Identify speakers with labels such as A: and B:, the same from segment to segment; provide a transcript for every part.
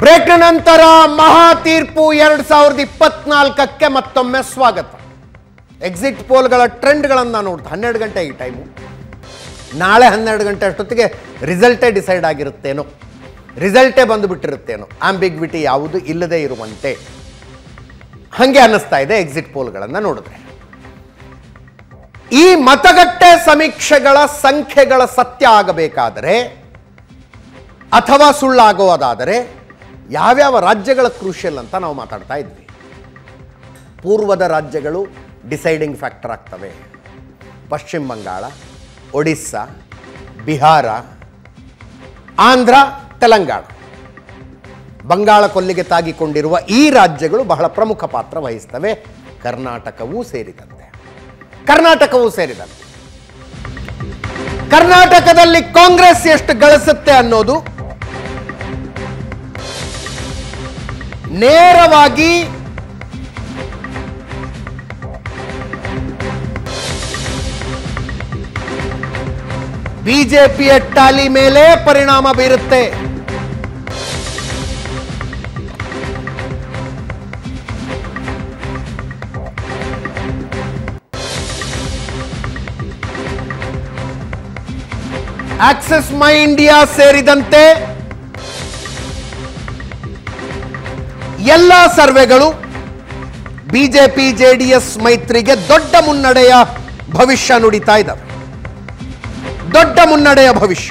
A: ಬ್ರೇಕ್ನ ನಂತರ ಮಹಾ ತೀರ್ಪು ಎರಡ್ ಸಾವಿರದ ಇಪ್ಪತ್ನಾಲ್ಕಕ್ಕೆ ಮತ್ತೊಮ್ಮೆ ಸ್ವಾಗತ ಎಕ್ಸಿಟ್ ಪೋಲ್ಗಳ ಟ್ರೆಂಡ್ಗಳನ್ನು ನೋಡ್ತಾ ಹನ್ನೆರಡು ಗಂಟೆ ಈ ಟೈಮು ನಾಳೆ ಹನ್ನೆರಡು ಗಂಟೆ ಅಷ್ಟೊತ್ತಿಗೆ ರಿಸಲ್ಟೇ ಡಿಸೈಡ್ ಆಗಿರುತ್ತೇನೋ ರಿಸಲ್ಟೇ ಬಂದುಬಿಟ್ಟಿರುತ್ತೇನೋ ಆಂಬಿಗ್ವಿಟಿ ಯಾವುದು ಇಲ್ಲದೆ ಇರುವಂತೆ ಹಾಗೆ ಅನ್ನಿಸ್ತಾ ಇದೆ ಎಕ್ಸಿಟ್ ಪೋಲ್ಗಳನ್ನು ನೋಡಿದ್ರೆ ಈ ಮತಗಟ್ಟೆ ಸಮೀಕ್ಷೆಗಳ ಸಂಖ್ಯೆಗಳ ಸತ್ಯ ಆಗಬೇಕಾದರೆ ಅಥವಾ ಸುಳ್ಳಾಗುವುದಾದರೆ ಯಾವ್ಯಾವ ರಾಜ್ಯಗಳ ಕ್ರೂಷಿಯಲ್ ಅಂತ ನಾವು ಮಾತಾಡ್ತಾ ಇದ್ವಿ ಪೂರ್ವದ ರಾಜ್ಯಗಳು ಡಿಸೈಡಿಂಗ್ ಫ್ಯಾಕ್ಟರ್ ಆಗ್ತವೆ ಪಶ್ಚಿಮ ಬಂಗಾಳ ಒಡಿಸ್ಸಾ ಬಿಹಾರ ಆಂಧ್ರ ತೆಲಂಗಾಣ ಬಂಗಾಳ ಕೊಲ್ಲಿಗೆ ತಾಗಿಕೊಂಡಿರುವ ಈ ರಾಜ್ಯಗಳು ಬಹಳ ಪ್ರಮುಖ ಪಾತ್ರ ವಹಿಸ್ತವೆ ಕರ್ನಾಟಕವೂ ಸೇರಿದಂತೆ ಕರ್ನಾಟಕವೂ ಸೇರಿದಂತೆ ಕರ್ನಾಟಕದಲ್ಲಿ ಕಾಂಗ್ರೆಸ್ ಎಷ್ಟು ಗಳಿಸುತ್ತೆ ಅನ್ನೋದು ನೇರವಾಗಿ ಬಿಜೆಪಿಯ ಟಾಲಿ ಮೇಲೆ ಪರಿಣಾಮ ಬೀರುತ್ತೆ ಆಕ್ಸೆಸ್ ಮೈ ಇಂಡಿಯಾ ಸೇರಿದಂತೆ ಎಲ್ಲ ಸರ್ವೆಗಳು ಬಿಜೆಪಿ ಜೆಡಿಎಸ್ ಮೈತ್ರಿಗೆ ದೊಡ್ಡ ಮುನ್ನಡೆಯ ಭವಿಷ್ಯ ನುಡಿತಾ ಇದ್ದಾವೆ ದೊಡ್ಡ ಮುನ್ನಡೆಯ ಭವಿಷ್ಯ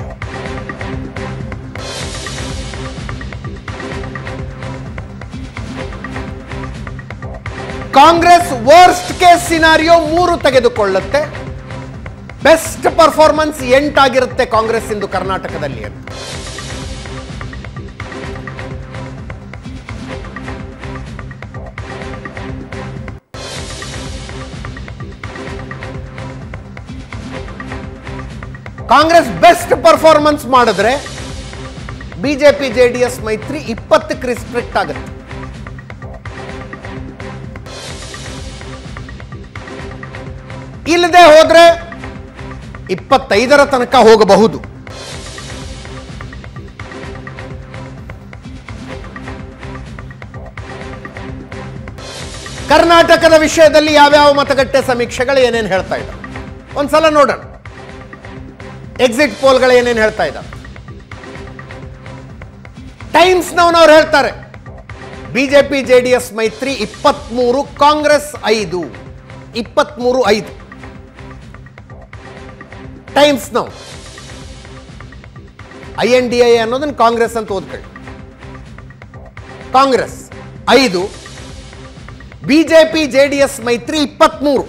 A: ಕಾಂಗ್ರೆಸ್ ವರ್ಸ್ಟ್ ಕೇಸ್ ಸಿನಾರಿಯೋ ಮೂರು ತೆಗೆದುಕೊಳ್ಳುತ್ತೆ ಬೆಸ್ಟ್ ಪರ್ಫಾರ್ಮೆನ್ಸ್ ಎಂಟಾಗಿರುತ್ತೆ ಕಾಂಗ್ರೆಸ್ ಇಂದು ಕರ್ನಾಟಕದಲ್ಲಿ ಅಂತ ಕಾಂಗ್ರೆಸ್ ಬೆಸ್ಟ್ ಪರ್ಫಾರ್ಮೆನ್ಸ್ ಮಾಡಿದ್ರೆ ಬಿಜೆಪಿ ಜೆ ಡಿ ಎಸ್ ಮೈತ್ರಿ ಇಪ್ಪತ್ತಕ್ಕೆ ರಿಸ್ಟ್ರಿಕ್ಟ್ ಆಗುತ್ತೆ ಇಲ್ಲದೆ ಹೋದ್ರೆ ಇಪ್ಪತ್ತೈದರ ತನಕ ಹೋಗಬಹುದು ಕರ್ನಾಟಕದ ವಿಷಯದಲ್ಲಿ ಯಾವ್ಯಾವ ಮತಗಟ್ಟೆ ಸಮೀಕ್ಷೆಗಳು ಏನೇನು ಹೇಳ್ತಾ ಇದ್ದಾವೆ ಒಂದ್ಸಲ ನೋಡೋಣ ಎಕ್ಸಿಟ್ ಪೋಲ್ಗಳು ಏನೇನು ಹೇಳ್ತಾ ಇದ್ದಾವೆ ಟೈಮ್ಸ್ ನವನವ್ರು ಹೇಳ್ತಾರೆ ಬಿಜೆಪಿ ಜೆ ಡಿ ಎಸ್ ಮೈತ್ರಿ ಇಪ್ಪತ್ಮೂರು ಕಾಂಗ್ರೆಸ್ ಐದು ಇಪ್ಪತ್ಮೂರು ಐದು ಟೈಮ್ಸ್ ನಾವು ಐ ಎನ್ ಡಿ ಐ ಅನ್ನೋದನ್ನ ಕಾಂಗ್ರೆಸ್ ಅಂತ ಓದ್ಕೊಳ್ಳಿ ಕಾಂಗ್ರೆಸ್ ಐದು ಬಿಜೆಪಿ ಜೆ ಡಿ ಎಸ್ ಮೈತ್ರಿ ಇಪ್ಪತ್ಮೂರು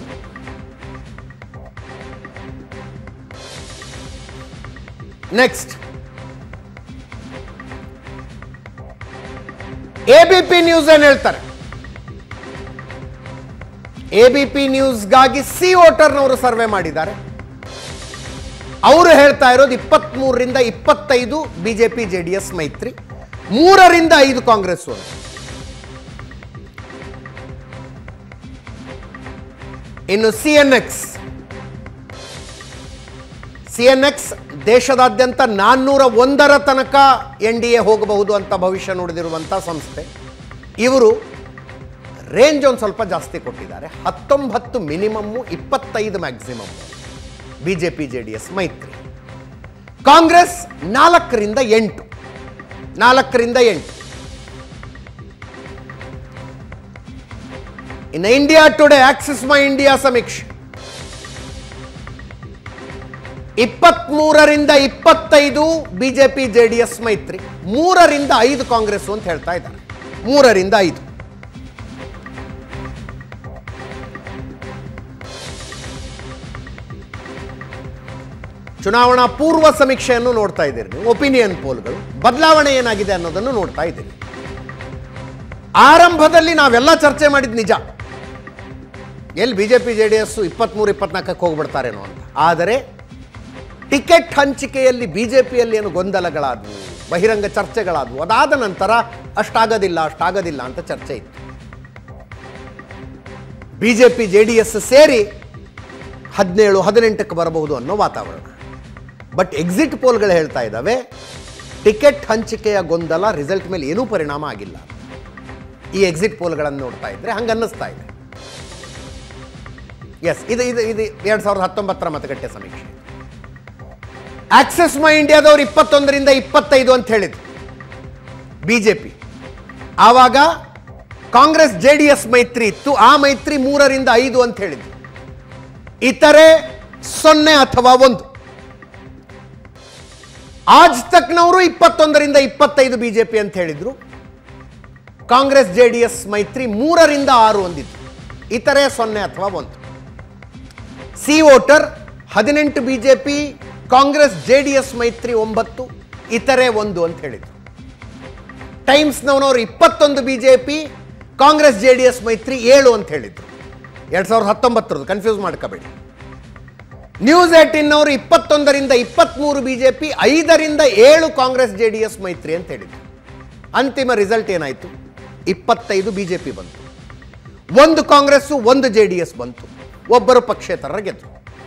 A: ನೆಕ್ಸ್ಟ್ ಎಬಿಪಿ ನ್ಯೂಸ್ ಏನ್ ಹೇಳ್ತಾರೆ ಎಬಿಪಿ ನ್ಯೂಸ್ಗಾಗಿ ಸಿ ವೋಟರ್ನವರು ಸರ್ವೆ ಮಾಡಿದ್ದಾರೆ ಅವರು ಹೇಳ್ತಾ ಇರೋದು ಇಪ್ಪತ್ಮೂರರಿಂದ ಇಪ್ಪತ್ತೈದು ಬಿಜೆಪಿ ಜೆ ಡಿ ಎಸ್ ಮೈತ್ರಿ ಮೂರರಿಂದ ಐದು ಕಾಂಗ್ರೆಸ್ ಒಂದು ಇನ್ನು C N X C N X ದೇಶದಾದ್ಯಂತ ನಾನ್ನೂರ ಒಂದರ ತನಕ ಎನ್ ಡಿ ಎ ಹೋಗಬಹುದು ಅಂತ ಭವಿಷ್ಯ ನುಡಿದಿರುವಂಥ ಸಂಸ್ಥೆ ಇವರು ರೇಂಜ್ ಒಂದು ಸ್ವಲ್ಪ ಜಾಸ್ತಿ ಕೊಟ್ಟಿದ್ದಾರೆ ಹತ್ತೊಂಬತ್ತು ಮಿನಿಮಮ್ಮು ಇಪ್ಪತ್ತೈದು maximum B J P J D S ಮೈತ್ರಿ ಕಾಂಗ್ರೆಸ್ ನಾಲ್ಕರಿಂದ ಎಂಟು ನಾಲ್ಕರಿಂದ ಎಂಟು ಇನ್ನು India Today Axis My India ಸಮೀಕ್ಷೆ ಇಪ್ಪತ್ಮೂರರಿಂದ ಇಪ್ಪತ್ತೈದು ಬಿಜೆಪಿ ಜೆ ಡಿ ಎಸ್ ಮೈತ್ರಿ ಮೂರರಿಂದ ಐದು ಕಾಂಗ್ರೆಸ್ ಅಂತ ಹೇಳ್ತಾ ಇದ್ದಾರೆ ಮೂರರಿಂದ ಐದು ಚುನಾವಣಾ ಪೂರ್ವ ಸಮೀಕ್ಷೆಯನ್ನು ನೋಡ್ತಾ ಇದ್ದೀರಿ ನೀವು ಒಪಿನಿಯನ್ ಪೋಲ್ಗಳು ಬದಲಾವಣೆ ಏನಾಗಿದೆ ಅನ್ನೋದನ್ನು ನೋಡ್ತಾ ಇದ್ದೀರಿ ಆರಂಭದಲ್ಲಿ ನಾವೆಲ್ಲ ಚರ್ಚೆ ಮಾಡಿದ್ ನಿಜ ಎಲ್ಲಿ ಬಿಜೆಪಿ ಜೆ ಡಿ ಎಸ್ ಇಪ್ಪತ್ಮೂರು ಇಪ್ಪತ್ನಾಲ್ಕಕ್ಕೆ ಹೋಗ್ಬಿಡ್ತಾರೇನೋ ಅಂತ ಆದರೆ ಟಿಕೆಟ್ ಹಂಚಿಕೆಯಲ್ಲಿ ಬಿಜೆಪಿಯಲ್ಲಿ ಏನು ಗೊಂದಲಗಳಾದವು ಬಹಿರಂಗ ಚರ್ಚೆಗಳಾದವು ಅದಾದ ನಂತರ ಅಷ್ಟಾಗೋದಿಲ್ಲ ಅಷ್ಟಾಗೋದಿಲ್ಲ ಅಂತ ಚರ್ಚೆ ಇತ್ತು ಬಿಜೆಪಿ ಜೆ ಡಿ ಎಸ್ ಸೇರಿ ಹದಿನೇಳು ಹದಿನೆಂಟಕ್ಕೆ ಬರಬಹುದು ಅನ್ನೋ ವಾತಾವರಣ ಬಟ್ ಎಕ್ಸಿಟ್ ಪೋಲ್ಗಳು ಹೇಳ್ತಾ ಇದ್ದಾವೆ ಟಿಕೆಟ್ ಹಂಚಿಕೆಯ ಗೊಂದಲ ರಿಸಲ್ಟ್ ಮೇಲೆ ಏನೂ ಪರಿಣಾಮ ಆಗಿಲ್ಲ ಈ ಎಕ್ಸಿಟ್ ಪೋಲ್ಗಳನ್ನು ನೋಡ್ತಾ ಇದ್ರೆ ಹಂಗೆ ಅನ್ನಿಸ್ತಾ ಇದೆ ಎಸ್ ಇದು ಇದು ಇದು ಎರಡು ಸಾವಿರದ ಹತ್ತೊಂಬತ್ತರ ಮತಗಟ್ಟೆ ಸಮೀಕ್ಷೆ ಆಕ್ಸೆಸ್ ಮೈ ಇಂಡಿಯಾದವ್ರು ಇಪ್ಪತ್ತೊಂದರಿಂದ ಇಪ್ಪತ್ತೈದು ಅಂತ ಹೇಳಿದ್ರು ಬಿಜೆಪಿ ಆವಾಗ ಕಾಂಗ್ರೆಸ್ ಜೆ ಡಿ ಎಸ್ ಮೈತ್ರಿ ಇತ್ತು ಆ ಮೈತ್ರಿ ಮೂರರಿಂದ ಐದು ಅಂತ ಹೇಳಿದ್ರು ಇತರೆ ಸೊನ್ನೆ ಅಥವಾ ಒಂದು ಆಜ್ ತಕ್ನವರು ಇಪ್ಪತ್ತೊಂದರಿಂದ ಇಪ್ಪತ್ತೈದು ಬಿಜೆಪಿ ಅಂತ ಹೇಳಿದ್ರು ಕಾಂಗ್ರೆಸ್ ಜೆ ಡಿ ಎಸ್ ಮೈತ್ರಿ ಮೂರರಿಂದ ಆರು ಒಂದಿತ್ತು ಇತರೆ ಸೊನ್ನೆ ಅಥವಾ ಒಂದು ಸಿ ವೋಟರ್ ಹದಿನೆಂಟು BJP Congress J D S ಮೈತ್ರಿ ಒಂಬತ್ತು ಇತರೆ ಒಂದು ಅಂತ ಹೇಳಿದ್ರು ಟೈಮ್ಸ್ನವನವರು ಇಪ್ಪತ್ತೊಂದು BJP Congress J D S ಮೈತ್ರಿ ಏಳು ಅಂತ ಹೇಳಿದ್ರು ಎರಡು ಸಾವಿರದ ಹತ್ತೊಂಬತ್ತರದ್ದು ಕನ್ಫ್ಯೂಸ್ ಮಾಡ್ಕೋಬೇಡಿ ನ್ಯೂಸ್ ಏಟಿನ್ನವರು ಇಪ್ಪತ್ತೊಂದರಿಂದ ಇಪ್ಪತ್ತ್ಮೂರು ಬಿಜೆಪಿ ಐದರಿಂದ ಏಳು ಕಾಂಗ್ರೆಸ್ ಜೆ ಡಿ ಎಸ್ ಮೈತ್ರಿ ಅಂತ ಹೇಳಿದ್ರು ಅಂತಿಮ ರಿಸಲ್ಟ್ ಏನಾಯಿತು ಇಪ್ಪತ್ತೈದು ಬಿಜೆಪಿ ಬಂತು ಒಂದು ಕಾಂಗ್ರೆಸ್ಸು ಒಂದು ಜೆ ಡಿ ಎಸ್ ಬಂತು ಒಬ್ಬರು ಪಕ್ಷೇತರರ ಗೆದ್ರು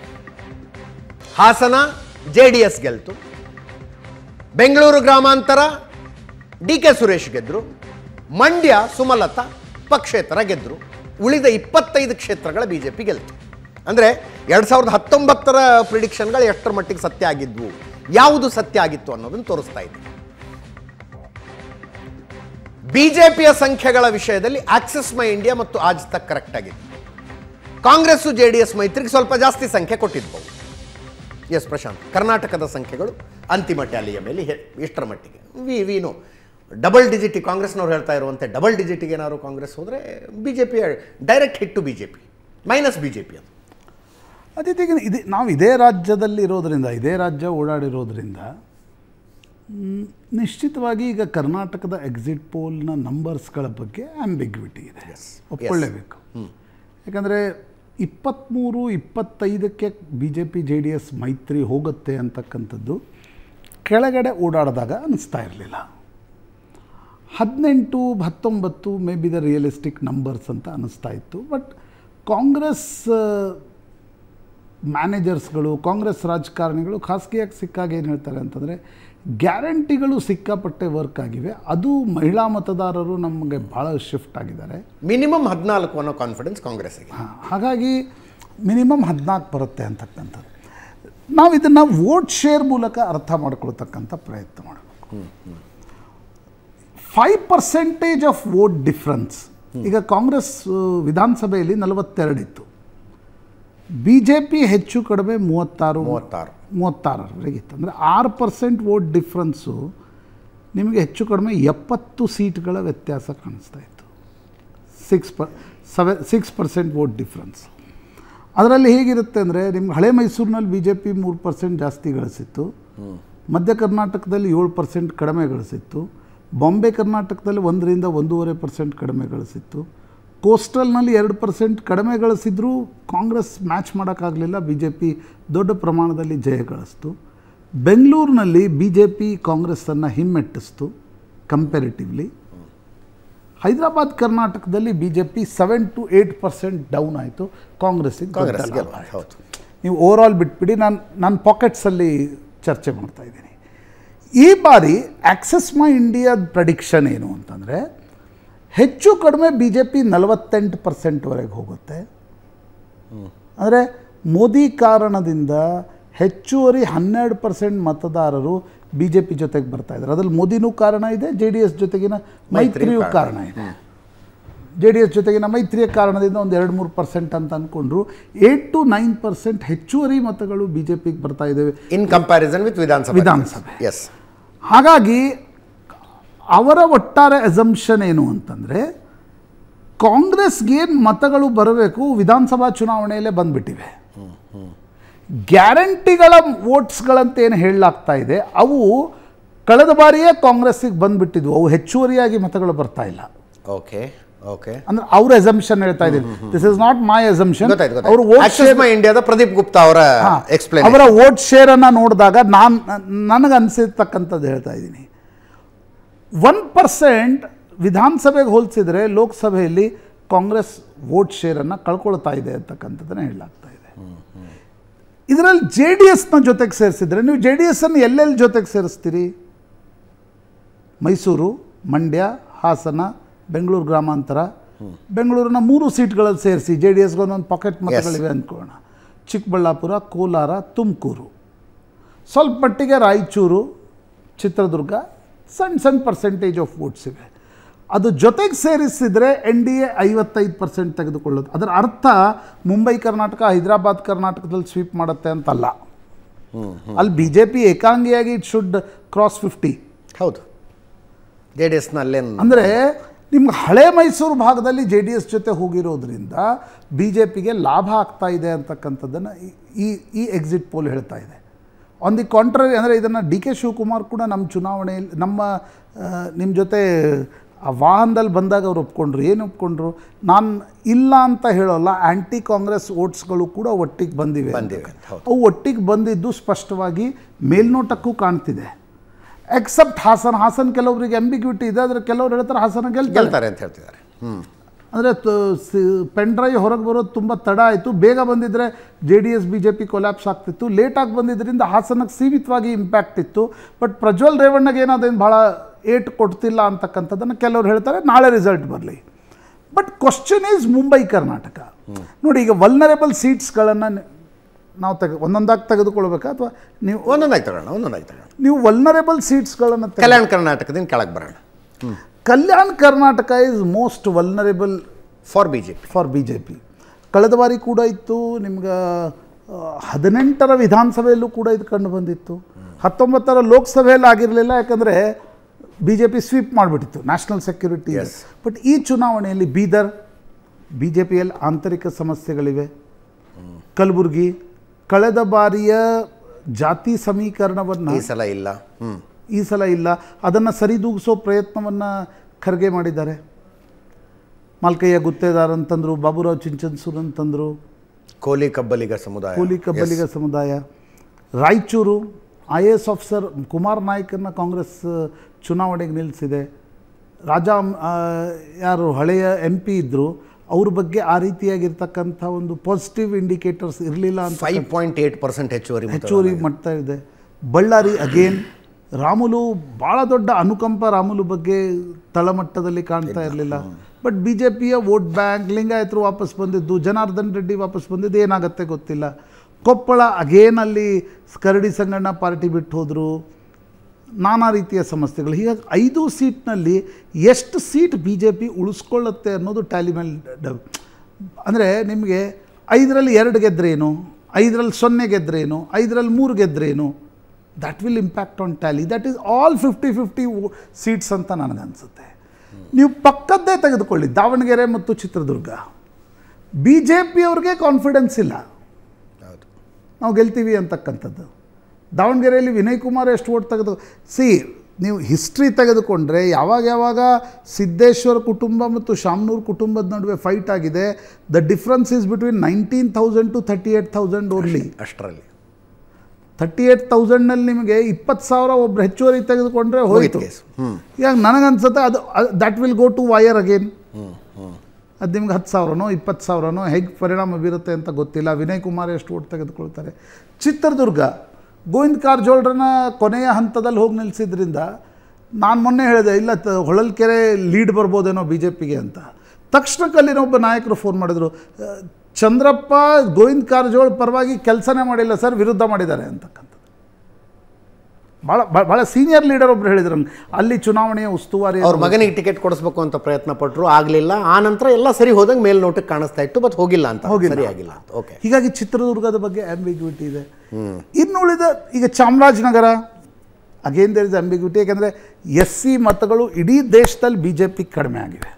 A: ಹಾಸನ ಜೆ ಡಿ ಎಸ್ ಗೆಲ್ತು ಬೆಂಗಳೂರು ಗ್ರಾಮಾಂತರ ಡಿ ಕೆ ಸುರೇಶ್ ಗೆದ್ರು ಮಂಡ್ಯ ಸುಮಲತಾ ಪಕ್ಷೇತರ ಗೆದ್ರು ಉಳಿದ ಇಪ್ಪತ್ತೈದು ಕ್ಷೇತ್ರಗಳ ಬಿಜೆಪಿ ಗೆಲ್ತು ಅಂದರೆ ಎರಡು ಸಾವಿರದ ಹತ್ತೊಂಬತ್ತರ ಪ್ರಿಡಿಕ್ಷನ್ಗಳು ಎಷ್ಟರ ಮಟ್ಟಿಗೆ ಸತ್ಯ ಆಗಿದ್ವು ಯಾವುದು ಸತ್ಯ ಆಗಿತ್ತು ಅನ್ನೋದನ್ನು ತೋರಿಸ್ತಾ ಇದೆ ಬಿಜೆಪಿಯ ಸಂಖ್ಯೆಗಳ ವಿಷಯದಲ್ಲಿ ಆಕ್ಸಿಸ್ ಮೈ ಇಂಡಿಯಾ ಮತ್ತು ಆಜ್ ತಕ್ ಕರೆಕ್ಟ್ ಆಗಿದೆ ಕಾಂಗ್ರೆಸ್ಸು ಜೆ ಡಿ ಎಸ್ ಮೈತ್ರಿಗೆ ಸ್ವಲ್ಪ ಜಾಸ್ತಿ ಸಂಖ್ಯೆ ಕೊಟ್ಟಿದ್ವು ಎಸ್ ಪ್ರಶಾಂತ್ ಕರ್ನಾಟಕದ ಸಂಖ್ಯೆಗಳು ಅಂತಿಮ ಟ್ಯಾಲಿಯ ಮೇಲೆ ಹೆ- ಎಷ್ಟರ ಮಟ್ಟಿಗೆ ವಿ ವಿನು ಡಬಲ್ ಡಿಜಿಟಿ ಕಾಂಗ್ರೆಸ್ನವ್ರು ಹೇಳ್ತಾ ಇರುವಂತೆ ಡಬಲ್ ಡಿಜಿಟಿಗೆ ಏನಾದ್ರು ಕಾಂಗ್ರೆಸ್ ಹೋದರೆ B J P direct hit to B J P minus B J P ಅದು
B: ಅದೇ ರೀತಿ ಇದೆ ನಾವು ಇದೇ ರಾಜ್ಯದಲ್ಲಿ ಇರೋದ್ರಿಂದ ಇದೇ ರಾಜ್ಯ ಓಡಾಡಿರೋದ್ರಿಂದ ಮ್, ನಿಶ್ಚಿತವಾಗಿ ಈಗ ಕರ್ನಾಟಕದ ಎಕ್ಸಿಟ್ ಪೋಲ್ನ ನಂಬರ್ಸ್ಗಳ ಬಗ್ಗೆ ಆಂಬಿಗ್ವಿಟಿ ಇದೆ
A: Yes.
B: ಒಪ್ಕೊಳ್ಳೇಬೇಕು ಯಾಕಂದರೆ ಇಪ್ಪತ್ತ್ಮೂರು ಇಪ್ಪತ್ತೈದಕ್ಕೆ B J P J D S ಮೈತ್ರಿ ಹೋಗುತ್ತೆ ಅಂತಕ್ಕಂಥದ್ದು ಕೆಳಗಡೆ ಓಡಾಡಿದಾಗ ಅನಿಸ್ತಾ ಇರಲಿಲ್ಲ ಹದಿನೆಂಟು ಹತ್ತೊಂಬತ್ತು may be the realistic numbers ಅಂತ ಅನ್ನಿಸ್ತಾ ಇತ್ತು ಬಟ್ ಕಾಂಗ್ರೆಸ್ ಮ್ಯಾನೇಜರ್ಸ್ಗಳು ಕಾಂಗ್ರೆಸ್ ರಾಜಕಾರಣಿಗಳು ಖಾಸಗಿಯಾಗಿ ಸಿಕ್ಕಾಗ ಏನು ಹೇಳ್ತಾರೆ ಅಂತಂದರೆ ಗ್ಯಾರಂಟಿಗಳು ಸಿಕ್ಕಾಪಟ್ಟೆ ವರ್ಕ್ ಆಗಿವೆ ಅದು ಮಹಿಳಾ ಮತದಾರರು ನಮಗೆ ಭಾಳ ಶಿಫ್ಟ್ ಆಗಿದ್ದಾರೆ
A: ಮಿನಿಮಮ್ ಹದಿನಾಲ್ಕು ಅನ್ನೋ ಕಾನ್ಫಿಡೆನ್ಸ್ ಕಾಂಗ್ರೆಸ್ಸಿಗೆ
B: ಹಾ, ಹಾಗಾಗಿ ಮಿನಿಮಮ್ ಹದಿನಾಲ್ಕು ಬರುತ್ತೆ ಅಂತಕ್ಕಂಥದ್ದು ನಾವು ಇದನ್ನು ವೋಟ್ ಶೇರ್ ಮೂಲಕ ಅರ್ಥ ಮಾಡ್ಕೊಳ್ತಕ್ಕಂಥ ಪ್ರಯತ್ನ ಮಾಡಬೇಕು five percentage of vote difference ಈಗ ಕಾಂಗ್ರೆಸ್ ಆ, ವಿಧಾನಸಭೆಯಲ್ಲಿ ನಲವತ್ತೆರಡಿತ್ತು ಬಿ ಜೆ ಪಿ ಹೆಚ್ಚು ಕಡಿಮೆ ಮೂವತ್ತಾರು
A: ಮೂವತ್ತಾರು.
B: ಮೂವತ್ತಾರರವರೆಗೆ ಇತ್ತು ಅಂದರೆ ಆರು ಪರ್ಸೆಂಟ್ ವೋಟ್ ಡಿಫ್ರೆನ್ಸು ನಿಮಗೆ ಹೆಚ್ಚು ಕಡಿಮೆ ಎಪ್ಪತ್ತು ಸೀಟ್ಗಳ ವ್ಯತ್ಯಾಸ ಕಾಣಿಸ್ತಾ ಇತ್ತು six per seven six percent vote difference ಅದರಲ್ಲಿ ಹೇಗಿರುತ್ತೆ ಅಂದರೆ ನಿಮ್ಗೆ ಹಳೆ ಮೈಸೂರಿನಲ್ಲಿ ಬಿ ಜೆ ಪಿ ಮೂರು ಪರ್ಸೆಂಟ್ ಜಾಸ್ತಿ ಗಳಿಸಿತ್ತು ಮಧ್ಯ ಕರ್ನಾಟಕದಲ್ಲಿ ಏಳು ಪರ್ಸೆಂಟ್ ಕಡಿಮೆ ಗಳಿಸಿತ್ತು ಬಾಂಬೆ ಕರ್ನಾಟಕದಲ್ಲಿ ಒಂದರಿಂದ ಒಂದೂವರೆ ಪರ್ಸೆಂಟ್ ಕಡಿಮೆ ಗಳಿಸಿತ್ತು ಕೋಸ್ಟಲ್ನಲ್ಲಿ ಎರಡು ಪರ್ಸೆಂಟ್ ಕಡಿಮೆ ಗಳಿಸಿದ್ರೂ ಕಾಂಗ್ರೆಸ್ ಮ್ಯಾಚ್ ಮಾಡೋಕ್ಕಾಗಲಿಲ್ಲ ಬಿ ಜೆ ಪಿ ದೊಡ್ಡ ಪ್ರಮಾಣದಲ್ಲಿ ಜಯ ಗಳಿಸ್ತು ಬೆಂಗಳೂರಿನಲ್ಲಿ ಬಿ ಜೆ ಪಿ ಕಾಂಗ್ರೆಸ್ಸನ್ನು ಹಿಮ್ಮೆಟ್ಟಿಸ್ತು ಕಂಪೇರಿಟಿವ್ಲಿ ಹೈದರಾಬಾದ್ ಕರ್ನಾಟಕದಲ್ಲಿ B J P seven to eight percent down ಆಯಿತು ಕಾಂಗ್ರೆಸ್ಸಿಗೆ ದೊಡ್ಡ
A: ಕಾಂಗ್ರೆಸ್
B: ಲಾಭ
A: ಗೆಲ್ಬೋದು,
B: ಆಯ್ತು.
A: ಹೌದು.
B: ನೀವು ಓವರ್ ಆಲ್ ಬಿಟ್ಬಿಡಿ ನಾನು ನನ್ನ ಪಾಕೆಟ್ಸಲ್ಲಿ ಚರ್ಚೆ ಮಾಡ್ತಾ ಇದ್ದೀನಿ ಈ ಬಾರಿ ಆಕ್ಸೆಸ್ ಮೈ ಇಂಡಿಯಾದ ಪ್ರಡಿಕ್ಷನ್ ಏನು ಅಂತಂದರೆ ಹೆಚ್ಚು ಕಡಿಮೆ ಬಿ ಜೆ ಪಿ ನಲವತ್ತೆಂಟು ಪರ್ಸೆಂಟ್ವರೆಗೆ ಹೋಗುತ್ತೆ ಅಂದರೆ ಮೋದಿ ಕಾರಣದಿಂದ ಹೆಚ್ಚುವರಿ ಹನ್ನೆರಡು ಪರ್ಸೆಂಟ್ ಮತದಾರರು ಬಿ ಜೆ ಪಿ ಜೊತೆಗೆ ಬರ್ತಾ ಇದ್ದಾರೆ ಅದ್ರಲ್ಲಿ ಮೋದಿನೂ ಕಾರಣ ಇದೆ ಜೆ ಡಿ ಎಸ್ ಜೊತೆಗಿನ ಮೈತ್ರಿಯೂ
A: ಕಾರಣ.
B: ಕಾರಣ ಇದೆ ಜೆ ಡಿ ಎಸ್ ಜೊತೆಗಿನ ಮೈತ್ರಿಯ ಕಾರಣದಿಂದ ಒಂದು ಎರಡು ಮೂರು ಪರ್ಸೆಂಟ್ ಅಂತ ಅಂದ್ಕೊಂಡ್ರು ಏಯ್ಟ್ ಟು ನೈನ್ ಪರ್ಸೆಂಟ್ ಹೆಚ್ಚುವರಿ ಮತಗಳು ಬಿ ಜೆ ಪಿಗೆ ಬರ್ತಾ ಇದ್ದಾವೆ
A: ಇನ್ ಕಂಪ್ಯಾರಿಸನ್ ವಿತ್ ವಿಧಾನಸಭೆ
B: ವಿಧಾನಸಭೆ.
A: ಎಸ್
B: ಹಾಗಾಗಿ ಅವರ ಒಟ್ಟಾರೆ ಅಸಂಪ್ಷನ್ ಏನು ಅಂತಂದರೆ ಕಾಂಗ್ರೆಸ್ಗೇನು ಮತಗಳು ಬರಬೇಕು ವಿಧಾನಸಭಾ ಚುನಾವಣೆಯಲ್ಲೇ ಬಂದ್ಬಿಟ್ಟಿವೆ ಗ್ಯಾರಂಟಿಗಳ ವೋಟ್ಸ್ಗಳಂತ ಏನು ಹೇಳಲಾಗ್ತಾ ಇದೆ ಅವು ಕಳೆದ ಬಾರಿಯೇ ಕಾಂಗ್ರೆಸ್ಸಿಗೆ ಬಂದ್ಬಿಟ್ಟಿದ್ವು ಅವು ಹೆಚ್ಚುವರಿಯಾಗಿ ಮತಗಳು ಬರ್ತಾ ಇಲ್ಲ
A: ಓಕೆ ಓಕೆ
B: ಅಂದ್ರೆ ಅವ್ರ ಎಸಂಪ್ಷನ್ ಹೇಳ್ತಾ ಇದ್ದೀನಿ this is not my assumption
A: ಗೊತ್ತಾಯ್ತು
B: ಅವರು ವೋಟ್
A: ಆಕ್ಸಿಸ್ ಮೈ ಇಂಡಿಯಾದ ಪ್ರದೀಪ್ ಗುಪ್ತಾ ಅವರ ಎಕ್ಸ್ಪ್ಲೇನ್
B: ಅವರ ವೋಟ್ ಶೇರನ್ನು ನೋಡಿದಾಗ ನಾನು ನನಗೆ ಅನಿಸಿರ್ತಕ್ಕಂಥದ್ದು ಹೇಳ್ತಾ ಇದ್ದೀನಿ ಒನ್ ಪರ್ಸೆಂಟ್ ವಿಧಾನಸಭೆಗೆ ಹೋಲಿಸಿದರೆ ಲೋಕಸಭೆಯಲ್ಲಿ ಕಾಂಗ್ರೆಸ್ ವೋಟ್ ಶೇರನ್ನು ಕಳ್ಕೊಳ್ತಾ ಇದೆ ಅಂತಕ್ಕಂಥದ್ದನ್ನು ಹೇಳಲಾಗ್ತಾ ಇದೆ ಇದರಲ್ಲಿ ಜೆ ಡಿ ಎಸ್ನ ಜೊತೆಗೆ ಸೇರಿಸಿದ್ರೆ ನೀವು ಜೆ ಡಿ ಎಸ್ಸನ್ನು ಎಲ್ಲೆಲ್ಲಿ ಜೊತೆಗೆ ಸೇರಿಸ್ತೀರಿ ಮೈಸೂರು ಮಂಡ್ಯ ಹಾಸನ ಬೆಂಗಳೂರು ಗ್ರಾಮಾಂತರ ಬೆಂಗಳೂರಿನ ಮೂರು ಸೀಟ್ಗಳಲ್ಲಿ ಸೇರಿಸಿ ಜೆ ಡಿ ಎಸ್ಗೆ ಒಂದೊಂದು ಪಾಕೆಟ್ ಮತಗಳಿವೆ ಅಂದ್ಕೊಳ್ಳೋಣ ಚಿಕ್ಕಬಳ್ಳಾಪುರ ಕೋಲಾರ ತುಮಕೂರು ಸ್ವಲ್ಪ ಮಟ್ಟಿಗೆ ರಾಯಚೂರು ಚಿತ್ರದುರ್ಗ ಸಣ್ಣ ಸಣ್ಣ ಪರ್ಸೆಂಟೇಜ್ ಆಫ್ ವೋಟ್ಸ್ ಇವೆ ಅದು ಜೊತೆಗೆ ಸೇರಿಸಿದರೆ ಎನ್ ಡಿ ಎ ಐವತ್ತೈದು ಪರ್ಸೆಂಟ್ ತೆಗೆದುಕೊಳ್ಳೋದು ಅದರ ಅರ್ಥ ಮುಂಬೈ ಕರ್ನಾಟಕ ಹೈದರಾಬಾದ್ ಕರ್ನಾಟಕದಲ್ಲಿ ಸ್ವೀಪ್ ಮಾಡುತ್ತೆ ಅಂತಲ್ಲ ಅಲ್ಲಿ ಬಿ ಜೆ ಪಿ ಏಕಾಂಗಿಯಾಗಿ ಇಟ್ ಶುಡ್ ಕ್ರಾಸ್ ಫಿಫ್ಟಿ
A: ಹೌದು ಜೆ ಡಿ ಎಸ್ನ ಅಲ್ಲೇನು
B: ಅಂದರೆ ನಿಮ್ಗೆ ಹಳೆ ಮೈಸೂರು ಭಾಗದಲ್ಲಿ ಜೆ ಡಿ ಎಸ್ ಜೊತೆ ಹೋಗಿರೋದ್ರಿಂದ ಬಿ ಜೆ ಪಿಗೆ ಲಾಭ ಆಗ್ತಾ ಇದೆ ಅಂತಕ್ಕಂಥದ್ದನ್ನು ಈ ಈ ಎಕ್ಸಿಟ್ ಪೋಲ್ ಹೇಳ್ತಾ ಇದೆ ಆನ್ ದಿ ಕಾಂಟ್ರರಿ ಅಂದರೆ ಇದನ್ನು ಡಿ ಕೆ ಶಿವಕುಮಾರ್ ಕೂಡ ನಮ್ಮ ಚುನಾವಣೆಯಲ್ಲಿ ನಮ್ಮ ನಿಮ್ಮ ಜೊತೆ ಆ ವಾಹನದಲ್ಲಿ ಬಂದಾಗ ಅವ್ರು ಒಪ್ಕೊಂಡ್ರು ಏನು ಒಪ್ಕೊಂಡ್ರು ನಾನು ಇಲ್ಲ ಅಂತ ಹೇಳೋಲ್ಲ ಆ್ಯಂಟಿ ಕಾಂಗ್ರೆಸ್ ವೋಟ್ಸ್ಗಳು ಕೂಡ ಒಟ್ಟಿಗೆ ಬಂದಿವೆ ಅಂತ.
A: ಬಂದಿವೆ ಅಂತ, ಹೌದು.
B: ಅವು ಒಟ್ಟಿಗೆ ಬಂದಿದ್ದು ಸ್ಪಷ್ಟವಾಗಿ ಮೇಲ್ನೋಟಕ್ಕೂ ಕಾಣ್ತಿದೆ ಎಕ್ಸೆಪ್ಟ್ ಹಾಸನ ಹಾಸನ ಕೆಲವರಿಗೆ ಅಂಬಿಗ್ಯೂಟಿ ಇದೆ ಆದರೆ ಕೆಲವರು ಹೇಳ್ತಾರೆ ಹಾಸನ ಗೆಲ್ತಾರೆ
A: ಗೆಲ್ತಾರೆ ಅಂತ ಹೇಳ್ತಿದ್ದಾರೆ ಹ್ಞೂ
B: ಅಂದರೆ ಪೆನ್ ಡ್ರೈವ್ ಹೊರಗೆ ಬರೋದು ತುಂಬ ತಡ ಆಯಿತು ಬೇಗ ಬಂದಿದ್ದರೆ J D S B J P collapse ಆಗ್ತಿತ್ತು ಲೇಟಾಗಿ ಬಂದಿದ್ದರಿಂದ ಹಾಸನಕ್ಕೆ ಸೀಮಿತವಾಗಿ ಇಂಪ್ಯಾಕ್ಟ್ ಇತ್ತು ಬಟ್ ಪ್ರಜ್ವಲ್ ರೇವಣ್ಣಗೆ ಏನಾದೇನು ಭಾಳ ಏಟ್ ಕೊಡ್ತಿಲ್ಲ ಅಂತಕ್ಕಂಥದ್ದನ್ನು ಕೆಲವರು ಹೇಳ್ತಾರೆ ನಾಳೆ ರಿಸಲ್ಟ್ ಬರಲಿ but question is Mumbai Karnataka ನೋಡಿ ಈಗ ವಲ್ನರೇಬಲ್ ಸೀಟ್ಸ್ಗಳನ್ನು ನಾವು ತೆಗೆ ಒಂದೊಂದಾಗಿ ತೆಗೆದುಕೊಳ್ಬೇಕಾ ಅಥವಾ ನೀವು
A: ಒಂದೊಂದಾಗಿ ತಗೋಣ ಒಂದೊಂದಾಗಿ ತಗೋಣ
B: ನೀವು ವಲ್ನರೇಬಲ್ ಸೀಟ್ಸ್ಗಳನ್ನು
A: ಕಲ್ಯಾಣ ಕರ್ನಾಟಕದಿಂದ ಕೆಳಗೆ ಬರೋಣ
B: Kalyana Karnataka is most vulnerable
A: for B J P
B: for B J P ಕಳೆದ ಬಾರಿ ಕೂಡ ಇತ್ತು ನಿಮ್ಗೆ ಆ, ಹದಿನೆಂಟರ ವಿಧಾನಸಭೆಯಲ್ಲೂ ಕೂಡ ಇದು ಕಂಡು ಬಂದಿತ್ತು ಹತ್ತೊಂಬತ್ತರ ಲೋಕಸಭೆಯಲ್ಲಿ ಆಗಿರಲಿಲ್ಲ ಯಾಕಂದರೆ ಬಿ ಜೆ ಪಿ ಸ್ವೀಪ್ ಮಾಡಿಬಿಟ್ಟಿತ್ತು ನ್ಯಾಷನಲ್ ಸೆಕ್ಯೂರಿಟಿ
A: Yes.
B: ಬಟ್ ಈ ಚುನಾವಣೆಯಲ್ಲಿ ಬೀದರ್ ಬಿ ಜೆ ಪಿಯಲ್ಲಿ ಆಂತರಿಕ ಸಮಸ್ಯೆಗಳಿವೆ ಕಲಬುರಗಿ ಕಳೆದ ಬಾರಿಯ ಜಾತಿ ಸಮೀಕರಣವನ್ನು
A: ಈ ಸಲ ಇಲ್ಲ ಹ್ಞೂ
B: ಈ ಸಲ ಇಲ್ಲ ಅದನ್ನು ಸರಿದೂಗಿಸೋ ಪ್ರಯತ್ನವನ್ನು ಖರ್ಗೆ ಮಾಡಿದ್ದಾರೆ ಮಾಲ್ಕಯ್ಯ ಗುತ್ತೇದಾರ್ ಅಂತಂದರು ಬಾಬುರಾವ್ ಚಿಂಚನ್ಸೂರ್ ಅಂತಂದರು
A: ಕೋಲಿ ಕಬ್ಬಲಿಗ ಸಮುದಾಯ
B: ಕೂಲಿ ಕಬ್ಬಲಿಗ ಸಮುದಾಯ Raichur I A S officer Kumar ನಾಯ್ಕನ್ನು ಕಾಂಗ್ರೆಸ್ ಚುನಾವಣೆಗೆ ನಿಲ್ಲಿಸಿದೆ ರಾಜಾ ಆ, ಯಾರು ಹಳೆಯ ಎಂ ಪಿ ಇದ್ದರು ಅವ್ರ ಬಗ್ಗೆ ಆ ರೀತಿಯಾಗಿರ್ತಕ್ಕಂಥ ಒಂದು ಪಾಸಿಟಿವ್ ಇಂಡಿಕೇಟರ್ಸ್ ಇರಲಿಲ್ಲ ಅಂತ
A: ಫೈವ್ ಪಾಯಿಂಟ್ ಏಟ್ ಪರ್ಸೆಂಟ್ ಹೆಚ್ಚುವರಿ ಮತ.
B: ಹೆಚ್ಚುವರಿ ಮಾಡ್ತಾ ಇದೆ ಬಳ್ಳಾರಿ ಅಗೇನ್ ರಾಮುಲು ಭಾಳ ದೊಡ್ಡ ಅನುಕಂಪ ರಾಮುಲು ಬಗ್ಗೆ ತಳಮಟ್ಟದಲ್ಲಿ ಕಾಣ್ತಾ ಇರಲಿಲ್ಲ ಬಟ್ ಬಿ ಜೆ ಪಿಯ ವೋಟ್ ಬ್ಯಾಂಕ್ ಲಿಂಗಾಯತರು ವಾಪಸ್ ಬಂದಿದ್ದು ಜನಾರ್ದನ್ ರೆಡ್ಡಿ ವಾಪಸ್ ಬಂದಿದ್ದು ಏನಾಗುತ್ತೆ ಗೊತ್ತಿಲ್ಲ ಕೊಪ್ಪಳ ಅಗೇನ್ ಅಲ್ಲಿ ಕರಡಿ ಸಂಗಣ್ಣ ಪಾರ್ಟಿ ಬಿಟ್ಟು ಹೋದರು ನಾನಾ ರೀತಿಯ ಸಮಸ್ಯೆಗಳು ಹೀಗಾಗಿ ಐದು ಸೀಟ್ನಲ್ಲಿ ಎಷ್ಟು ಸೀಟ್ ಬಿ ಜೆ ಪಿ ಉಳಿಸ್ಕೊಳ್ಳುತ್ತೆ ಅನ್ನೋದು ಟ್ಯಾಲಿ ಮೇಲೆ ಡ- ಅಂದರೆ ನಿಮಗೆ ಐದರಲ್ಲಿ ಎರಡು ಗೆದ್ರೇನು ಐದರಲ್ಲಿ ಸೊನ್ನೆ ಗೆದ್ರೇನು ಐದರಲ್ಲಿ ಮೂರು ಗೆದ್ರೇನು that will impact on tally that is all fifty fifty seats ಅಂತ ನನಗನ್ಸುತ್ತೆ ನೀವು ಪಕ್ಕದ್ದೇ ತೆಗೆದುಕೊಳ್ಳಿ ದಾವಣಗೆರೆ ಮತ್ತು ಚಿತ್ರದುರ್ಗ ಬಿ ಜೆ ಪಿಯವ್ರಿಗೆ ಕಾನ್ಫಿಡೆನ್ಸ್ ಇಲ್ಲ
A: ಹೌದು
B: ನಾವು ಗೆಲ್ತೀವಿ ಅಂತಕ್ಕಂಥದ್ದು ದಾವಣಗೆರೆಯಲ್ಲಿ ವಿನಯ್ ಕುಮಾರ್ ಎಷ್ಟು ಓಟ್ ತೆಗೆದು ಸಿ ನೀವು ಹಿಸ್ಟ್ರಿ ತೆಗೆದುಕೊಂಡ್ರೆ ಯಾವಾಗ ಯಾವಾಗ ಸಿದ್ದೇಶ್ವರ್ ಕುಟುಂಬ ಮತ್ತು ಶಾಮ್ನೂರ್ ಕುಟುಂಬದ ನಡುವೆ ಫೈಟ್ ಆಗಿದೆ the difference is between nineteen thousand to thirty eight thousand only
A: ಅಷ್ಟರಲ್ಲಿ
B: ಥರ್ಟಿ ಏಟ್ ತೌಸಂಡ್ನಲ್ಲಿ ನಿಮಗೆ ಇಪ್ಪತ್ತು ಸಾವಿರ ಒಬ್ರು ಹೆಚ್ಚುವರಿ ತೆಗೆದುಕೊಂಡ್ರೆ ಹೋಯಿತು
A: ಕೇಸ್ ಹ್ಞೂ
B: ಈಗ ನನಗನ್ಸುತ್ತೆ ಅದು that will go to wire again
A: ಹ್ಞೂ ಹ್ಞೂ
B: ಅದು ನಿಮ್ಗೆ ಹತ್ತು ಸಾವಿರನೋ ಇಪ್ಪತ್ತು ಸಾವಿರನೋ ಹೇಗೆ ಪರಿಣಾಮ ಬೀರುತ್ತೆ ಅಂತ ಗೊತ್ತಿಲ್ಲ ವಿನಯ್ ಕುಮಾರ್ ಎಷ್ಟು ಓಟ್ ತೆಗೆದುಕೊಳ್ತಾರೆ ಚಿತ್ರದುರ್ಗ ಗೋವಿಂದ ಕಾರಜೋಳರನ್ನ ಕೊನೆಯ ಹಂತದಲ್ಲಿ ಹೋಗಿ ನಿಲ್ಲಿಸಿದ್ರಿಂದ ನಾನು ಮೊನ್ನೆ ಹೇಳಿದೆ ಇಲ್ಲ ತ- ಹೊಳಲ್ಕೆರೆ ಲೀಡ್ ಬರ್ಬೋದೇನೋ ಬಿ ಜೆ ಪಿಗೆ ಅಂತ ತಕ್ಷಣಕ್ಕೆ ಅಲ್ಲಿನ ಒಬ್ಬ ನಾಯಕರು ಫೋನ್ ಮಾಡಿದ್ರು ಆ, ಚಂದ್ರಪ್ಪ ಗೋವಿಂದ ಕಾರಜೋಳ ಪರವಾಗಿ ಕೆಲಸನೇ ಮಾಡಿಲ್ಲ ಸರ್ ವಿರುದ್ಧ ಮಾಡಿದ್ದಾರೆ ಅಂತಕ್ಕಂಥದ್ದು ಭಾಳ ಭಾಳ ಸೀನಿಯರ್ ಲೀಡರ್ ಒಬ್ರು ಹೇಳಿದ್ರು ನಮ್ಗೆ. ಅಲ್ಲಿ ಚುನಾವಣೆಯ ಉಸ್ತುವಾರಿ
A: ಅವ್ರ ಮಗನಿಗೆ ಟಿಕೆಟ್ ಕೊಡಿಸ್ಬೇಕು ಅಂತ ಪ್ರಯತ್ನ ಪಟ್ಟರು ಆಗಲಿಲ್ಲ ಆ ನಂತರ ಎಲ್ಲ ಸರಿ ಹೋದಂಗೆ ಮೇಲ್ನೋಟಕ್ಕೆ ಕಾಣಿಸ್ತಾ ಇತ್ತು ಬಟ್ ಹೋಗಿಲ್ಲ ಅಂತ
B: ಹೋಗಿಲ್ಲ.
A: ಸರಿ ಆಗಿಲ್ಲ ಅಂತ ಓಕೆ
B: ಹೀಗಾಗಿ ಚಿತ್ರದುರ್ಗದ ಬಗ್ಗೆ ಆಂಬಿಗ್ಯೂಟಿ ಇದೆ ಇನ್ನುಳಿದ ಈಗ Chamarajanagar again there is ambiguity ಯಾಕೆಂದರೆ ಎಸ್ ಸಿ ಮತಗಳು ಇಡೀ ದೇಶದಲ್ಲಿ ಬಿ ಜೆ ಪಿ ಕಡಿಮೆ ಆಗಿವೆ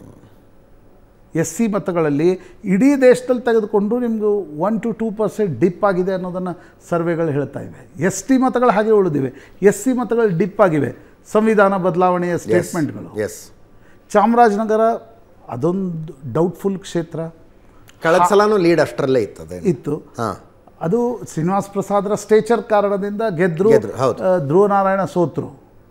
B: ಎಸ್ ಸಿ ಮತಗಳಲ್ಲಿ ಇಡೀ ದೇಶದಲ್ಲಿ ತೆಗೆದುಕೊಂಡು ನಿಮ್ಮದು one to two percent dip ಆಗಿದೆ ಅನ್ನೋದನ್ನು ಸರ್ವೆಗಳು ಹೇಳ್ತಾ ಇವೆ ಎಸ್ ಟಿ ಮತಗಳು ಹಾಗೆ ಉಳಿದಿವೆ ಎಸ್ ಸಿ ಮತಗಳು ಡಿಪ್ ಆಗಿವೆ ಸಂವಿಧಾನ ಬದಲಾವಣೆಯ ಸ್ಟೇಟ್ಮೆಂಟ್ಗಳು
A: ಎಸ್
B: ಚಾಮರಾಜನಗರ ಅದೊಂದು ಡೌಟ್ಫುಲ್ ಕ್ಷೇತ್ರ
A: ಕಳೆದ ಸಲನೂ ಲೀಡ್ ಅಷ್ಟರಲ್ಲೇ ಇತ್ತದೆ
B: ಇತ್ತು
A: ಹಾಂ
B: ಅದು ಶ್ರೀನಿವಾಸ್ ಪ್ರಸಾದ್ರ ಸ್ಟೇಚರ್ ಕಾರಣದಿಂದ ಗೆದ್ರು
A: ಗೆದ್ರು, ಹೌದು.
B: ಆ, ಧ್ರುವನಾರಾಯಣ ಸೋತರು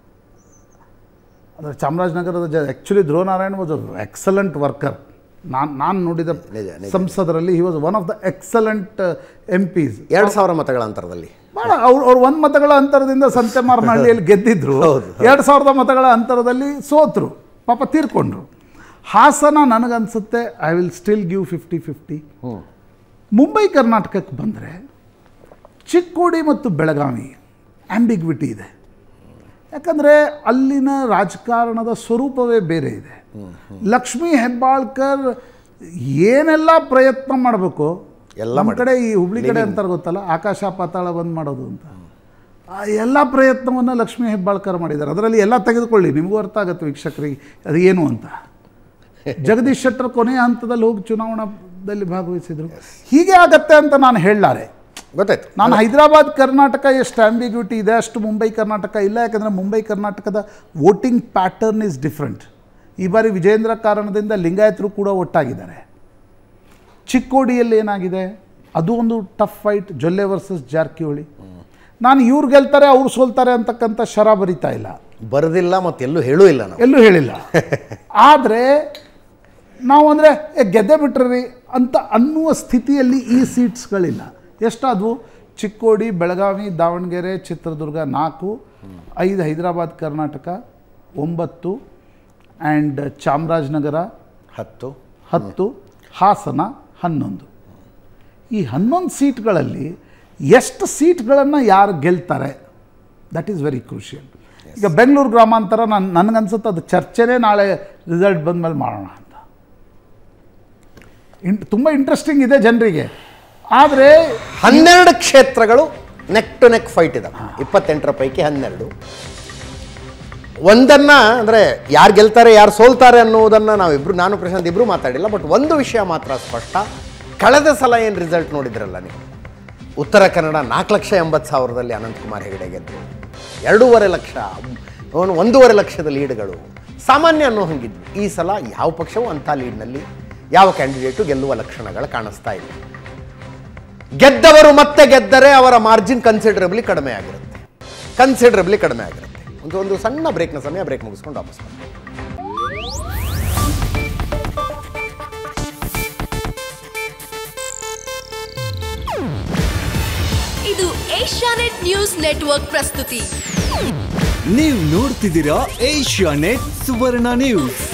B: ಅಂದರೆ ಚಾಮರಾಜನಗರದ ಜ actually Dhruvanarayana was excellent worker ನಾನು ನಾನು ನೋಡಿದ
A: ನಿಜ, ನಿಜ.
B: ಸಂಸದರಲ್ಲಿ he was one of the excellent M Ps
A: ಎರಡು ಸಾವಿರ ಮತಗಳ ಅಂತರದಲ್ಲಿ
B: ಬೇಡ ಅವ್ರು ಅವ್ರು ಒಂದು ಮತಗಳ ಅಂತರದಿಂದ ಸಂತೆ ಮಾರನಹಳ್ಳಿಯಲ್ಲಿ ಗೆದ್ದಿದ್ರು
A: ಹೌದು,
B: ಎರಡು ಸಾವಿರದ ಮತಗಳ ಅಂತರದಲ್ಲಿ ಸೋತರು ಪಾಪ ತೀರ್ಕೊಂಡ್ರು ಹಾಸನ ನನಗನ್ಸುತ್ತೆ I will still give fifty fifty Mumbai ಕರ್ನಾಟಕಕ್ಕೆ ಬಂದರೆ ಚಿಕ್ಕೋಡಿ ಮತ್ತು ಬೆಳಗಾವಿ ಆಂಬಿಗ್ವಿಟಿ ಇದೆ ಯಾಕಂದರೆ ಅಲ್ಲಿನ ರಾಜಕಾರಣದ ಸ್ವರೂಪವೇ ಬೇರೆ ಇದೆ ಲಕ್ಷ್ಮೀ ಹೆಬ್ಬಾಳ್ಕರ್ ಏನೆಲ್ಲ ಪ್ರಯತ್ನ ಮಾಡಬೇಕು
A: ಎಲ್ಲ
B: ನಮ್ಮ
A: ಮಾಡಿ-
B: ಕಡೆ ಈ ಹುಬ್ಳಿ ಕಡೆ ಅಂತಾರೆ ಗೊತ್ತಲ್ಲ ಆಕಾಶ ಪಾತಾಳ ಬಂದ್ ಮಾಡೋದು ಅಂತ ಆ ಎಲ್ಲ ಪ್ರಯತ್ನವನ್ನು ಲಕ್ಷ್ಮೀ ಹೆಬ್ಬಾಳ್ಕರ್ ಮಾಡಿದ್ದಾರೆ ಅದರಲ್ಲಿ ಎಲ್ಲ ತೆಗೆದುಕೊಳ್ಳಿ ನಿಮಗೂ ಅರ್ಥ ಆಗುತ್ತೆ ವೀಕ್ಷಕರಿಗೆ ಅದು ಏನು ಅಂತ ಜಗದೀಶ್ ಶೆಟ್ಟರ್ ಕೊನೆಯ ಹಂತದಲ್ಲಿ ಹೋಗಿ ಚುನಾವಣಾದಲ್ಲಿ ಭಾಗವಹಿಸಿದ್ರು ಹೀಗೆ ಆಗತ್ತೆ ಅಂತ ನಾನು ಹೇಳಲಾರೆ
A: ಗೊತ್ತಾಯ್ತು
B: ನಾನು ಹೈದರಾಬಾದ್ ಕರ್ನಾಟಕ ಎಷ್ಟು ಆಂಬಿಗ್ಯೂಟಿ ಇದೆ ಅಷ್ಟು ಮುಂಬೈ ಕರ್ನಾಟಕ ಇಲ್ಲ ಯಾಕಂದರೆ ಮುಂಬೈ ಕರ್ನಾಟಕದ ವೋಟಿಂಗ್ ಪ್ಯಾಟರ್ನ್ ಇಸ್ ಡಿಫ್ರೆಂಟ್ ಈ ಬಾರಿ ವಿಜೇಂದ್ರ ಕಾರಣದಿಂದ ಲಿಂಗಾಯತರು ಕೂಡ ಒಟ್ಟಾಗಿದ್ದಾರೆ ಚಿಕ್ಕೋಡಿಯಲ್ಲಿ ಏನಾಗಿದೆ ಅದು ಒಂದು tough fight Jolle versus Jarkiholi ನಾನು ಇವ್ರು ಗೆಲ್ತಾರೆ ಅವ್ರು ಸೋಲ್ತಾರೆ ಅಂತಕ್ಕಂಥ ಶರ ಬರಿತಾ ಇಲ್ಲ
A: ಬರೆದಿಲ್ಲ ಮತ್ತು ಎಲ್ಲೂ ಹೇಳೂ ಇಲ್ಲ ನಾವು
B: ಎಲ್ಲೂ ಹೇಳಿಲ್ಲ ಆದರೆ ನಾವು ಅಂದರೆ ಗೆದ್ದೆ ಬಿಟ್ರಿ ಅಂತ ಅನ್ನುವ ಸ್ಥಿತಿಯಲ್ಲಿ ಈ ಸೀಟ್ಸ್ಗಳಿಲ್ಲ ಎಷ್ಟಾದವು ಚಿಕ್ಕೋಡಿ ಬೆಳಗಾವಿ ದಾವಣಗೆರೆ ಚಿತ್ರದುರ್ಗ ನಾಲ್ಕು ಐದು ಹೈದರಾಬಾದ್ ಕರ್ನಾಟಕ ಒಂಬತ್ತು ಆ್ಯಂಡ್ ಚಾಮರಾಜನಗರ
A: ಹತ್ತು
B: ಹತ್ತು ಹಾಸನ ಹನ್ನೊಂದು ಈ ಹನ್ನೊಂದು ಸೀಟ್ಗಳಲ್ಲಿ ಎಷ್ಟು ಸೀಟ್ಗಳನ್ನು ಯಾರು ಗೆಲ್ತಾರೆ ದಟ್ ಈಸ್ ವೆರಿ ಕ್ರೂಷಿಯಲ್ ಈಗ ಬೆಂಗಳೂರು ಗ್ರಾಮಾಂತರ ನನ್ನ ನನಗನ್ಸುತ್ತೆ ಅದು ಚರ್ಚೆನೇ ನಾಳೆ ರಿಸಲ್ಟ್ ಬಂದಮೇಲೆ ಮಾಡೋಣ ಅಂತ ಇನ್ ತುಂಬ ಇಂಟ್ರೆಸ್ಟಿಂಗ್ ಇದೆ ಜನರಿಗೆ ಆದರೆ
A: ಹನ್ನೆರಡು ಕ್ಷೇತ್ರಗಳು ನೆಕ್ ಟು ನೆಕ್ ಫೈಟ್ ಇದಾವೆ ಇಪ್ಪತ್ತೆಂಟರ ಪೈಕಿ ಹನ್ನೆರಡು ಒಂದನ್ನ ಅಂದರೆ ಯಾರು ಗೆಲ್ತಾರೆ ಯಾರು ಸೋಲ್ತಾರೆ ಅನ್ನೋದನ್ನು ನಾವಿಬ್ರು ನಾನು ಪ್ರಶಾಂತ್ ಇಬ್ರು ಮಾತಾಡಿಲ್ಲ ಬಟ್ ಒಂದು ವಿಷಯ ಮಾತ್ರ ಸ್ಪಷ್ಟ ಕಳೆದ ಸಲ ಏನು ರಿಸಲ್ಟ್ ನೋಡಿದ್ರಲ್ಲ ನೀವು ಉತ್ತರ ಕನ್ನಡ ನಾಲ್ಕು ಲಕ್ಷ ಎಂಬತ್ತು ಸಾವಿರದಲ್ಲಿ ಅನಂತಕುಮಾರ್ ಹೆಗಡೆ ಗೆದ್ದರು ಎರಡೂವರೆ ಲಕ್ಷ ಅವನು ಒಂದೂವರೆ ಲಕ್ಷದ ಲೀಡ್ಗಳು ಸಾಮಾನ್ಯ ಅನ್ನೋ ಹಂಗಿದ್ವು ಈ ಸಲ ಯಾವ ಪಕ್ಷವೂ ಅಂಥ ಲೀಡ್ನಲ್ಲಿ ಯಾವ ಕ್ಯಾಂಡಿಡೇಟು ಗೆಲ್ಲುವ ಲಕ್ಷಣಗಳು ಕಾಣಿಸ್ತಾ ಇಲ್ಲ ಗೆದ್ದವರು ಮತ್ತೆ ಗೆದ್ದರೆ ಅವರ ಮಾರ್ಜಿನ್ ಕನ್ಸಿಡರಬ್ಲಿ ಕಡಿಮೆ ಆಗಿರುತ್ತೆ ಕನ್ಸಿಡರಬ್ಲಿ ಕಡಿಮೆ ಆಗಿರುತ್ತೆ ಒಂದು ಒಂದು ಸಣ್ಣ ಬ್ರೇಕ್ನ ಸಮಯ ಬ್ರೇಕ್ ಮುಗಿಸ್ಕೊಂಡು ವಾಪಸ್ ಬರ್ತೀವಿ
C: ಇದು ಏಷ್ಯಾನೆಟ್ ನ್ಯೂಸ್ ನೆಟ್ವರ್ಕ್ ಪ್ರಸ್ತುತಿ
D: ನೀವು ನೋಡ್ತಿದ್ದೀರಾ ಏಷ್ಯಾ ನೆಟ್ ಸುವರ್ಣ ನ್ಯೂಸ್